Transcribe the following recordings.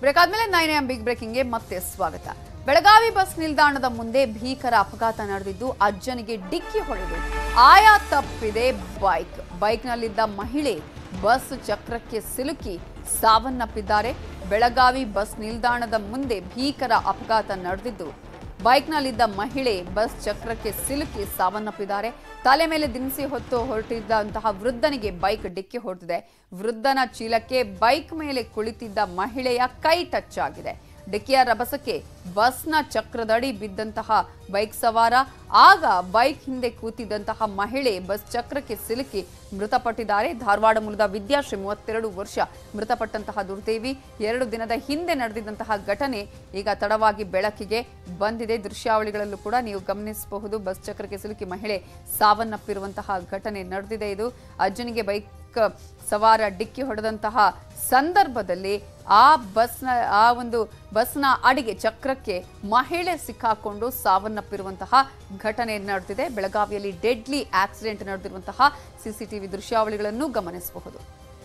break ಆದ್ಮೇಲೆ nine M big ಬ್ರೇಕಿಂಗ್ಗೆ ಮತ್ತೆ ಸ್ವಾಗತ ಬೆಳಗಾವಿ ಬಸ್ ನಿಲ್ದಾಣದ ಮುಂದೆ ಭೀಕರ ಅಪಘಾತ ನಡೆದಿದ್ದು ಅಜ್ಜನಿಗೆ ಡಿಕ್ಕಿ ಹೊಡೆದು ಆಯಾ ತಪ್ಪಿದೆ ಬೈಕ್ ಬೈಕ್ನಲ್ಲಿದ್ದ ಮಹಿಳೆ ಬಸ್ ಚಕ್ರಕ್ಕೆ ಸಿಲುಕಿ ಸಾವನ್ನಪ್ಪಿದ್ದಾರೆ ಬೆಳಗಾವಿ ಬಸ್ ನಿಲ್ದಾಣದ ಮುಂದೆ ಭೀಕರ ಅಪಘಾತ ನಡೆದಿದ್ದು ಬೈಕ್ನಲ್ಲಿದ್ದ ಮಹಿಳೆ ಬಸ್ ಚಕ್ರಕ್ಕೆ ಸಿಲುಕಿ ಸಾವನ್ನಪ್ಪಿದ್ದಾರೆ ತಲೆ ಮೇಲೆ ದಿನಸಿ ಹೊತ್ತು ಹೊರಟಿದ್ದಂತಹ ವೃದ್ಧನಿಗೆ ಬೈಕ್ ಡಿಕ್ಕಿ ಹೊಡೆದಿದೆ ವೃದ್ಧನ ಚೀಲಕ್ಕೆ ಬೈಕ್ ಮೇಲೆ ಕುಳಿತಿದ್ದ ಮಹಿಳೆಯ ಕೈ ಟಚ್ ಆಗಿದೆ ಡಿಕ್ಕಿಯ ರಭಸಕ್ಕೆ ಬಸ್ನ ಚಕ್ರದಡಿ ಬಿದ್ದಂತಹ ಬೈಕ್ ಸವಾರ ಆಗ ಬೈಕ್ ಹಿಂದೆ ಕೂತಿದ್ದಂತಹ ಮಹಿಳೆ ಬಸ್ ಚಕ್ರಕ್ಕೆ ಸಿಲುಕಿ ಮೃತಪಟ್ಟಿದ್ದಾರೆ ಧಾರವಾಡ ಮೂಲದ ವಿದ್ಯಾಶ್ರೀ ಮೂವತ್ತೆರಡು ವರ್ಷ ಮೃತಪಟ್ಟಂತಹ ದುರ್ದೇವಿ ಎರಡು ದಿನದ ಹಿಂದೆ ನಡೆದಿದ್ದಂತಹ ಘಟನೆ ಈಗ ತಡವಾಗಿ ಬೆಳಕಿಗೆ ಬಂದಿದೆ ದೃಶ್ಯಾವಳಿಗಳಲ್ಲೂ ಕೂಡ ನೀವು ಗಮನಿಸಬಹುದು ಬಸ್ ಚಕ್ರಕ್ಕೆ ಸಿಲುಕಿ ಮಹಿಳೆ ಸಾವನ್ನಪ್ಪಿರುವಂತಹ ಘಟನೆ ನಡೆದಿದೆ ಇದು ಅಜ್ಜನಿಗೆ ಬೈಕ್ ಸವಾರ ಡಿಕ್ಕಿ ಹೊಡೆದಂತಹ ಸಂದರ್ಭದಲ್ಲಿ ಆ ಬಸ್ನ ಆ ಒಂದು ಬಸ್ನ ಅಡಿಗೆ ಚಕ್ರಕ್ಕೆ ಮಹಿಳೆ ಸಿಕ್ಕಾಕೊಂಡು ಸಾವನ್ನಪ್ಪಿರುವಂತಹ ಘಟನೆ ನಡೆದಿದೆ ಬೆಳಗಾವಿಯಲ್ಲಿ ಡೆಡ್ಲಿ ಆಕ್ಸಿಡೆಂಟ್ ನಡೆದಿರುವಂತಹ ಸಿಸಿಟಿವಿ ದೃಶ್ಯಾವಳಿಗಳನ್ನು ಗಮನಿಸಬಹುದು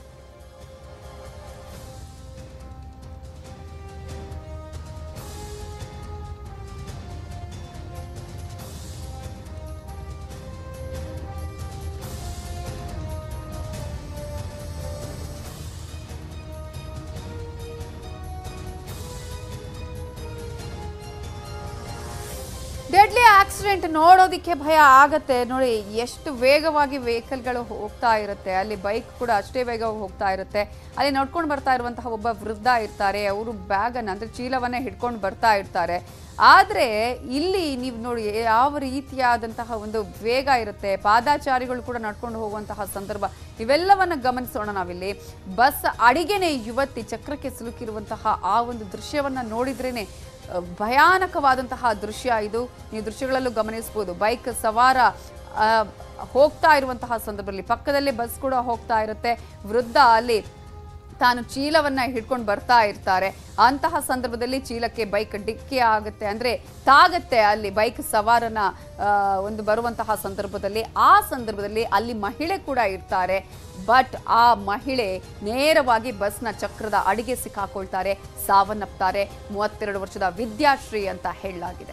ಡೆಡ್ಲಿ ಆಕ್ಸಿಡೆಂಟ್ ನೋಡೋದಕ್ಕೆ ಭಯ ಆಗತ್ತೆ ನೋಡಿ ಎಷ್ಟು ವೇಗವಾಗಿ ವೆಹಿಕಲ್ಗಳು ಹೋಗ್ತಾ ಇರುತ್ತೆ ಅಲ್ಲಿ ಬೈಕ್ ಕೂಡ ಅಷ್ಟೇ ವೇಗವಾಗಿ ಹೋಗ್ತಾ ಇರುತ್ತೆ ಅಲ್ಲಿ ನಡ್ಕೊಂಡು ಬರ್ತಾ ಇರುವಂತಹ ಒಬ್ಬ ವೃದ್ಧ ಇರ್ತಾರೆ ಅವರು ಬ್ಯಾಗನ್ನು ಅಂದರೆ ಚೀಲವನ್ನೇ ಹಿಡ್ಕೊಂಡು ಬರ್ತಾ ಇರ್ತಾರೆ ಆದರೆ ಇಲ್ಲಿ ನೀವು ನೋಡಿ ಯಾವ ರೀತಿಯಾದಂತಹ ಒಂದು ವೇಗ ಇರುತ್ತೆ ಪಾದಾಚಾರಿಗಳು ಕೂಡ ನಡ್ಕೊಂಡು ಹೋಗುವಂತಹ ಸಂದರ್ಭ ಇವೆಲ್ಲವನ್ನ ಗಮನಿಸೋಣ ನಾವಿಲ್ಲಿ ಬಸ್ ಅಡಿಗೆನೆ ಯುವತಿ ಚಕ್ರಕ್ಕೆ ಸಿಲುಕಿರುವಂತಹ ಆ ಒಂದು ದೃಶ್ಯವನ್ನ ನೋಡಿದ್ರೇನೆ ಅಹ್, ಭಯಾನಕವಾದಂತಹ ದೃಶ್ಯ ಇದು ನೀವು ದೃಶ್ಯಗಳಲ್ಲೂ ಗಮನಿಸಬಹುದು ಬೈಕ್ ಸವಾರ ಅಹ್, ಹೋಗ್ತಾ ಇರುವಂತಹ ಸಂದರ್ಭದಲ್ಲಿ ಪಕ್ಕದಲ್ಲೇ ಬಸ್ ಕೂಡ ಹೋಗ್ತಾ ಇರುತ್ತೆ ವೃದ್ಧ ಅಲ್ಲಿ ತಾನು ಚೀಲವನ್ನ ಹಿಡ್ಕೊಂಡು ಬರ್ತಾ ಇರ್ತಾರೆ ಅಂತಹ ಸಂದರ್ಭದಲ್ಲಿ ಚೀಲಕ್ಕೆ ಬೈಕ್ ಡಿಕ್ಕಿ ಆಗುತ್ತೆ ಅಂದ್ರೆ ತಾಗತ್ತೆ ಅಲ್ಲಿ ಬೈಕ್ ಸವಾರನ ಆ, ಒಂದು ಬರುವಂತಹ ಸಂದರ್ಭದಲ್ಲಿ ಆ ಸಂದರ್ಭದಲ್ಲಿ ಅಲ್ಲಿ ಮಹಿಳೆ ಕೂಡ ಇರ್ತಾರೆ ಬಟ್ ಆ ಮಹಿಳೆ ನೇರವಾಗಿ ಬಸ್ನ ಚಕ್ರದ ಅಡಿಗೆ ಸಿಕ್ಕಾಕೊಳ್ತಾರೆ ಸಾವನ್ನಪ್ತಾರೆ ಮೂವತ್ತೆರಡು ವರ್ಷದ ವಿದ್ಯಾಶ್ರೀ ಅಂತ ಹೇಳಲಾಗಿದೆ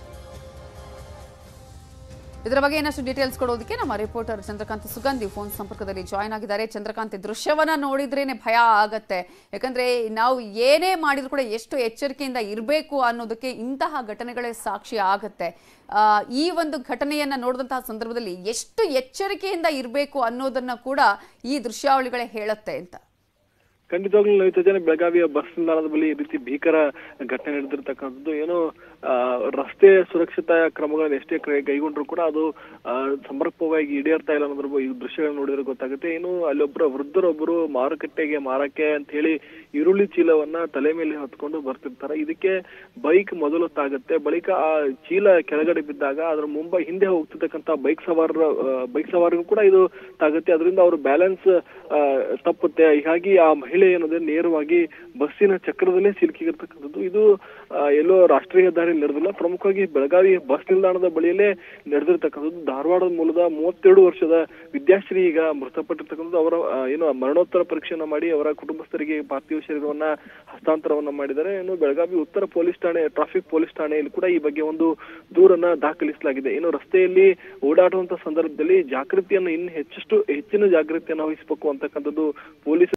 ಇದರ ಬಗ್ಗೆ ಇನ್ನಷ್ಟು ಡೀಟೇಲ್ಸ್ ಕೊಡೋದಕ್ಕೆ ನಮ್ಮ ರಿಪೋರ್ಟರ್ ಚಂದ್ರಕಾಂತ್ ಸುಗಂಧಿ ಫೋನ್ ಸಂಪರ್ಕದಲ್ಲಿ ಜಾಯ್ನ್ ಆಗಿದ್ದಾರೆ ಚಂದ್ರಕಾಂತ್ ಈ ದೃಶ್ಯವನ್ನ ನೋಡಿದ್ರೇನೆ ಭಯ ಆಗತ್ತೆ ಯಾಕಂದ್ರೆ ನಾವು ಏನೇ ಮಾಡಿದ್ರು ಕೂಡ ಎಷ್ಟು ಎಚ್ಚರಿಕೆಯಿಂದ ಇರಬೇಕು ಅನ್ನೋದಕ್ಕೆ ಇಂತಹ ಘಟನೆಗಳೇ ಸಾಕ್ಷಿ ಆಗತ್ತೆ ಆ, ಈ ಒಂದು ಘಟನೆಯನ್ನ ನೋಡಿದಂತಹ ಸಂದರ್ಭದಲ್ಲಿ ಎಷ್ಟು ಎಚ್ಚರಿಕೆಯಿಂದ ಇರಬೇಕು ಅನ್ನೋದನ್ನ ಕೂಡ ಈ ದೃಶ್ಯಾವಳಿಗಳೇ ಹೇಳುತ್ತೆ ಅಂತ ಖಂಡಿತವಾಗ್ಲೂ ನಡೀತಾ ಇದ್ದೇನೆ ಬೆಳಗಾವಿಯ ಬಸ್ ನಿಲ್ದಾಣದ ಬಳಿ ಈ ರೀತಿ ಭೀಕರ ಘಟನೆ ನಡೆದಿರ್ತಕ್ಕಂಥದ್ದು ಏನು ಆ, ರಸ್ತೆ ಸುರಕ್ಷತಾ ಕ್ರಮಗಳನ್ನು ಎಷ್ಟೇ ಕ್ರಯ ಕೈಗೊಂಡ್ರು ಕೂಡ ಅದು ಆ, ಸಮರ್ಪಕವಾಗಿ ಈಡೇರ್ತಾ ಇಲ್ಲ ಅನ್ನೋದ್ರ ಬಗ್ಗೆ ಈ ದೃಶ್ಯಗಳನ್ನ ನೋಡಿದ್ರೆ ಗೊತ್ತಾಗುತ್ತೆ ಏನು ಅಲ್ಲೊಬ್ಬರ ವೃದ್ಧರೊಬ್ಬರು ಮಾರುಕಟ್ಟೆಗೆ ಮಾರಕ್ಕೆ ಅಂತ ಹೇಳಿ ಈರುಳ್ಳಿ ಚೀಲವನ್ನ ತಲೆ ಮೇಲೆ ಹೊತ್ಕೊಂಡು ಬರ್ತಿರ್ತಾರೆ ಇದಕ್ಕೆ ಬೈಕ್ ಮೊದಲು ತಾಗುತ್ತೆ ಬಳಿಕ ಆ ಚೀಲ ಕೆಳಗಡೆ ಬಿದ್ದಾಗ ಅದ್ರ ಮುಂಬೈ ಹಿಂದೆ ಹೋಗ್ತಿರ್ತಕ್ಕಂಥ ಬೈಕ್ ಸವಾರರ ಬೈಕ್ ಸವಾರಿಗೂ ಕೂಡ ಇದು ತಾಗುತ್ತೆ ಅದರಿಂದ ಅವರು ಬ್ಯಾಲೆನ್ಸ್ ತಪ್ಪುತ್ತೆ ಹೀಗಾಗಿ ಆ ಮಹಿಳೆ ಏನಂದ್ರೆ ನೇರವಾಗಿ ಬಸ್ಸಿನ ಚಕ್ರದಲ್ಲೇ ಸಿಲುಕಿರ್ತಕ್ಕಂಥದ್ದು ಇದು ಆ, ಎಲ್ಲೋ ರಾಷ್ಟ್ರೀಯ ಹೆದ್ದಾರಿ ನಡೆದಿಲ್ಲ ಪ್ರಮುಖವಾಗಿ ಬೆಳಗಾವಿ ಬಸ್ ನಿಲ್ದಾಣದ ಬಳಿಯಲ್ಲೇ ನಡೆದಿರ್ತಕ್ಕಂಥದ್ದು ಧಾರವಾಡದ ಮೂಲದ ಮೂವತ್ತೆರಡು ವರ್ಷದ ವಿದ್ಯಾಶ್ರೀ ಈಗ ಮೃತಪಟ್ಟಿರ್ತಕ್ಕಂಥದ್ದು ಅವರ ಆ, ಏನು ಮರಣೋತ್ತರ ಪರೀಕ್ಷೆಯನ್ನ ಮಾಡಿ ಅವರ ಕುಟುಂಬಸ್ಥರಿಗೆ ಪಾರ್ಥಿವ ಶರೀರವನ್ನ ಹಸ್ತಾಂತರವನ್ನ ಮಾಡಿದ್ದಾರೆ ಇನ್ನು ಬೆಳಗಾವಿ ಉತ್ತರ ಪೊಲೀಸ್ ಠಾಣೆ ಟ್ರಾಫಿಕ್ ಪೊಲೀಸ್ ಠಾಣೆಯಲ್ಲಿ ಕೂಡ ಈ ಬಗ್ಗೆ ಒಂದು ದೂರನ್ನ ದಾಖಲಿಸಲಾಗಿದೆ ಇನ್ನು ರಸ್ತೆಯಲ್ಲಿ ಓಡಾಡುವಂತ ಸಂದರ್ಭದಲ್ಲಿ ಜಾಗೃತಿಯನ್ನು ಇನ್ನು ಹೆಚ್ಚಷ್ಟು ಹೆಚ್ಚಿನ ಜಾಗೃತಿಯನ್ನು ವಹಿಸಬೇಕು ಅಂತಕ್ಕಂಥದ್ದು ಪೊಲೀಸ್